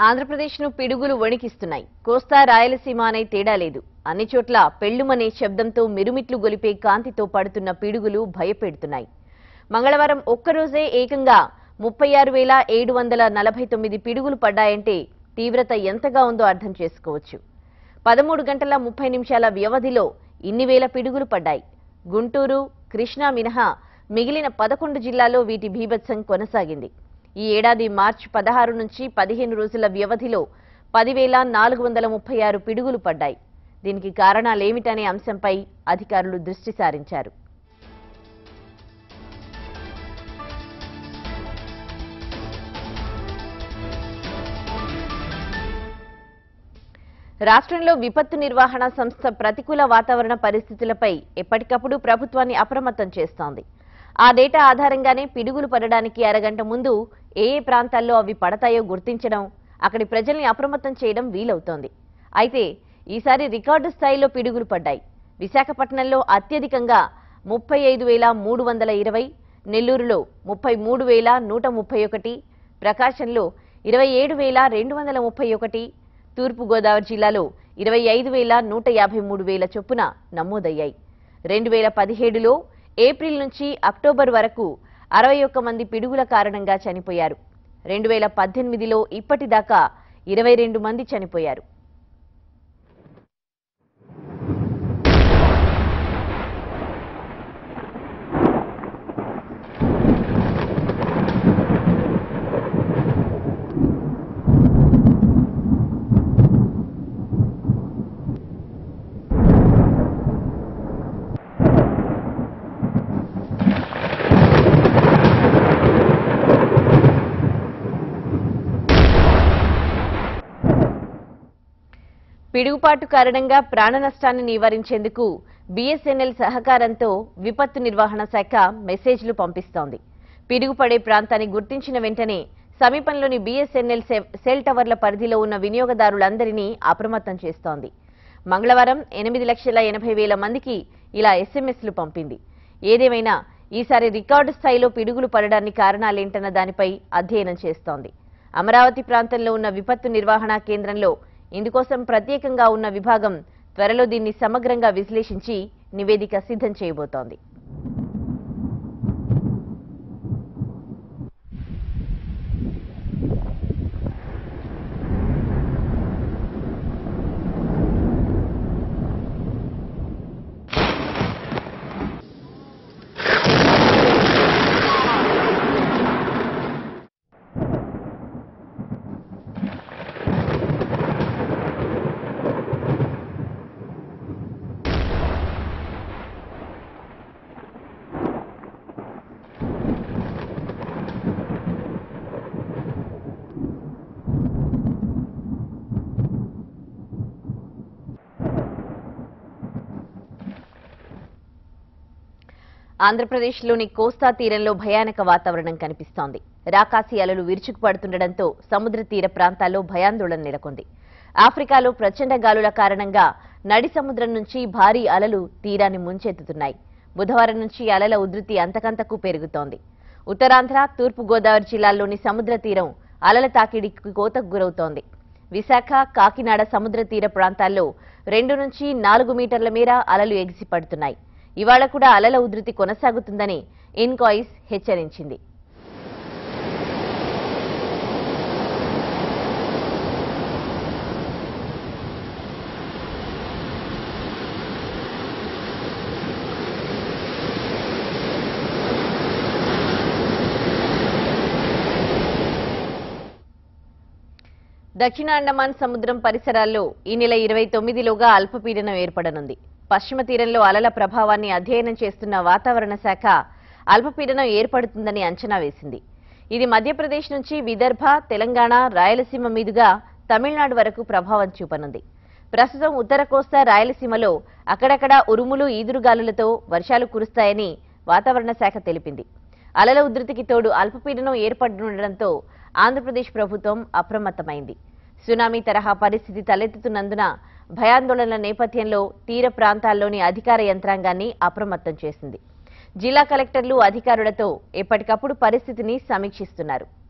ఆంధ్రప్రదేశ్ను పిడుగులు వణికిస్తున్నాయి కోస్తా రాయలసీమ అనే తేడా లేదు అన్ని చోట్ల పెళ్లుమనే శబ్దంతో మిరుమిట్లు గొలిపే కాంతితో పడుతున్న పిడుగులు భయపెడుతున్నాయి మంగళవారం ఒక్కరోజే ఏకంగా ముప్పై ఆరు వేల ఏడు వందల నలభై తొమ్మిది పిడుగులు పడ్డాయంటే తీవ్రత ఎంతగా ఉందో అర్థం చేసుకోవచ్చు పదమూడు గంటల ముప్పై నిమిషాల వ్యవధిలో ఇన్ని వేల పిడుగులు పడ్డాయి గుంటూరు కృష్ణా మినహా మిగిలిన పదకొండు జిల్లాల్లో వీటి బీభత్సం కొనసాగింది ఈ ఏడాది మార్చి పదహారు నుంచి పదిహేను రోజుల వ్యవధిలో పదివేల నాలుగు వందల ముప్పై ఆరు పిడుగులు పడ్డాయి దీనికి కారణాలేమిటనే అంశంపై అధికారులు దృష్టి సారించారు రాష్ట్రంలో విపత్తు నిర్వహణ సంస్థ ప్రతికూల వాతావరణ పరిస్థితులపై ఎప్పటికప్పుడు ప్రభుత్వాన్ని అప్రమత్తం చేస్తోంది ఆ డేటా ఆధారంగానే పిడుగులు పడడానికి అరగంట ముందు ఏ ఏ ప్రాంతాల్లో అవి పడతాయో గుర్తించడం అక్కడి ప్రజల్ని అప్రమత్తం చేయడం వీలవుతోంది అయితే ఈసారి రికార్డు స్థాయిలో పిడుగులు పడ్డాయి విశాఖపట్నంలో అత్యధికంగా ముప్పై ఐదు వేల మూడు వందల ఇరవై నెల్లూరులో ముప్పై మూడు వేల నూట ముప్పై ఒకటి ప్రకాశంలో ఇరవై ఏడు వేల రెండు వందల ముప్పై ఒకటి తూర్పుగోదావరి జిల్లాలో ఇరవై ఐదు వేల నూట యాభై మూడు వేల చొప్పున నమోదయ్యాయి రెండు వేల పదిహేడులో ఏప్రిల్ నుంచి అక్టోబర్ వరకు అరవై ఒక్క మంది పిడుగుల కారణంగా చనిపోయారు రెండు వేల పద్దెనిమిదిలో ఇప్పటిదాకా ఇరవై రెండు మంది చనిపోయారు పిడుగుపాటు కారణంగా ప్రాణ నష్టాన్ని నివారించేందుకు బీఎస్ఎన్ఎల్ సహకారంతో విపత్తు నిర్వహణ శాఖ మెసేజ్లు పంపిస్తోంది పిడుగుపడే ప్రాంతాన్ని గుర్తించిన వెంటనే సమీపంలోని బీఎస్ఎన్ఎల్ సెల్ టవర్ల పరిధిలో ఉన్న వినియోగదారులందరినీ అప్రమత్తం చేస్తోంది మంగళవారం ఎనిమిది లక్షల ఎనభై వేల మందికి ఇలా ఎస్ఎంఎస్లు పంపింది ఏదేమైనా ఈసారి రికార్డు స్థాయిలో పిడుగులు పడడానికి కారణాలేంటన్న దానిపై అధ్యయనం చేస్తోంది అమరావతి ప్రాంతంలో ఉన్న విపత్తు నిర్వహణ కేంద్రంలో ఇందుకోసం ప్రత్యేకంగా ఉన్న విభాగం త్వరలో దీన్ని సమగ్రంగా విశ్లేషించి నివేదిక సిద్ధం చేయబోతోంది ఆంధ్రప్రదేశ్లోని కోస్తా తీరంలో భయానక వాతావరణం కనిపిస్తోంది రాకాసి అలలు విరుచుకుపడుతుండటంతో సముద్ర తీర ప్రాంతాల్లో భయాందోళన నెలకొంది ఆఫ్రికాలో ప్రచండ గాలుల కారణంగా నడి సముద్రం నుంచి భారీ అలలు తీరాన్ని ముంచెత్తుతున్నాయి బుధవారం నుంచి అలల ఉధృతి అంతకంతకు పెరుగుతోంది ఉత్తరాంధ్ర తూర్పు గోదావరి జిల్లాల్లోని సముద్ర తీరం అలల తాకిడికి కోతకు గురవుతోంది విశాఖ కాకినాడ సముద్ర తీర ప్రాంతాల్లో రెండు నుంచి నాలుగు మీటర్ల మేర అలలు ఎగిసిపడుతున్నాయి ఇవాళ కూడా అలల ఉధృతి కొనసాగుతుందని ఇన్కాయిస్ హెచ్చరించింది దక్షిణ అండమాన్ సముద్రం పరిసరాల్లో ఈ నెల ఇరవై తొమ్మిదిలోగా అల్పపీడనం ఏర్పడనుంది పశ్చిమ తీరంలో అలల ప్రభావాన్ని అధ్యయనం చేస్తున్న వాతావరణ శాఖ అల్పపీడనం ఏర్పడుతుందని అంచనా వేసింది ఇది మధ్యప్రదేశ్ నుంచి విదర్భ తెలంగాణ రాయలసీమ మీదుగా తమిళనాడు వరకు ప్రభావం చూపనుంది ప్రస్తుతం ఉత్తర కోస్తా రాయలసీమలో అక్కడక్కడ ఉరుములు ఈదురుగాలులతో వర్షాలు కురుస్తాయని వాతావరణ శాఖ తెలిపింది అలల ఉధృతికి తోడు అల్పపీడనం ఏర్పడనుండటంతో ఆంధ్రప్రదేశ్ ప్రభుత్వం అప్రమత్తమైంది సునామీ తరహా పరిస్థితి తలెత్తుతున్నందున భయాందోళనల నేపథ్యంలో తీర ప్రాంతాల్లోని అధికార యంత్రాంగాన్ని అప్రమత్తం చేసింది జిల్లా కలెక్టర్లు అధికారులతో ఎప్పటికప్పుడు పరిస్థితిని సమీక్షిస్తున్నారు